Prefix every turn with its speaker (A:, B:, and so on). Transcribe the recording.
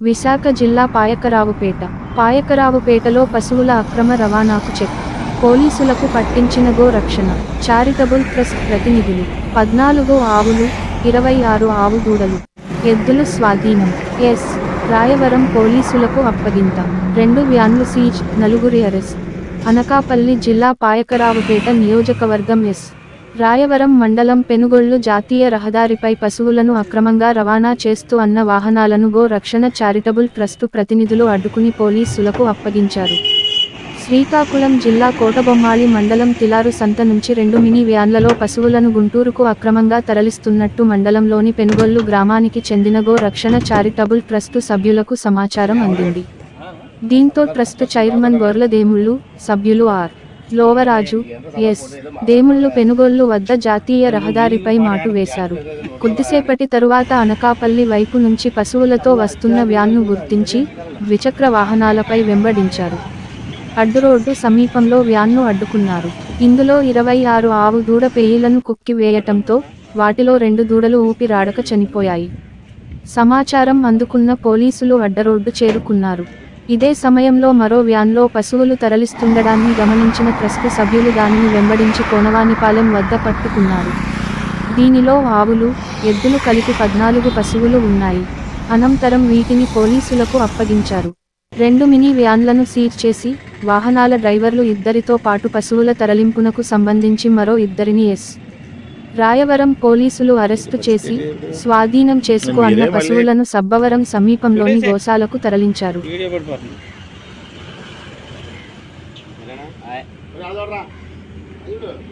A: విశాఖ జిల్లా పాయకరావుపేట పాయకరావుపేటలో పశువుల అక్రమ రవాణాకు చెక్ పోలీసులకు పట్టించిన గో రక్షణ చారిటబుల్ ట్రస్ట్ ప్రతినిధులు పద్నాలుగు ఆవులు ఇరవై ఆరు ఆవు దూడలు ఎద్దులు స్వాధీనం ఎస్ రాయవరం పోలీసులకు అప్పగింత రెండు వ్యాన్లు సీజ్ నలుగురి అరెస్ట్ అనకాపల్లి జిల్లా పాయకరావుపేట నియోజకవర్గం ఎస్ రాయవరం మండలం పెనుగొల్లు జాతీయ రహదారిపై పశువులను అక్రమంగా రవాణా చేస్తూ అన్న వాహనాలను గో రక్షణ చారిటబుల్ ట్రస్టు ప్రతినిధులు అడ్డుకుని పోలీసులకు అప్పగించారు శ్రీకాకుళం జిల్లా కోటబొమ్మాళి మండలం తిలారు సంత నుంచి రెండు మినీ వ్యాన్లలో పశువులను గుంటూరుకు అక్రమంగా తరలిస్తున్నట్టు మండలంలోని పెనుగొల్లు గ్రామానికి చెందిన గో రక్షణ చారిటబుల్ ట్రస్టు సభ్యులకు సమాచారం అందింది దీంతో ట్రస్ట్ చైర్మన్ గొర్ల దేముళ్ళు సభ్యులు ఆర్ లోవరాజు ఎస్ దేముళ్ళు పెనుగొల్లు వద్ద జాతీయ రహదారిపై మాటు వేశారు కొద్దిసేపటి తరువాత అనకాపల్లి వైపు నుంచి పశువులతో వస్తున్న వ్యాన్ను గుర్తించి ద్విచక్ర వాహనాలపై వెంబడించారు అడ్డురోడ్డు సమీపంలో వ్యాన్ను అడ్డుకున్నారు ఇందులో ఇరవై ఆరు ఆవు దూడ పేయిలను కుక్కి వేయటంతో వాటిలో రెండు దూడలు ఊపిరాడక చనిపోయాయి సమాచారం అందుకున్న పోలీసులు అడ్డరోడ్డు చేరుకున్నారు ఇదే సమయంలో మరో వ్యాన్లో పశువులు తరలిస్తుండడాన్ని గమనించిన ట్రస్ట్ సభ్యులు దానిని వెంబడించి కోనవానిపాలెం వద్ద పట్టుకున్నారు దీనిలో ఆవులు ఎద్దులు కలిపి పద్నాలుగు పశువులు ఉన్నాయి అనంతరం వీటిని పోలీసులకు అప్పగించారు రెండు మినీ వ్యాన్లను సీజ్ చేసి వాహనాల డ్రైవర్లు ఇద్దరితో పాటు పశువుల తరలింపునకు సంబంధించి మరో ఇద్దరిని ఎస్ రాయవరం పోలీసులు అరెస్టు చేసి స్వాధీనం చేసుకు అన్న పశువులను సబ్బవరం సమీపంలోని గోశాలకు తరలించారు
B: వీడియో పడిపోతుంది
C: రాదోడ్రా. చూడు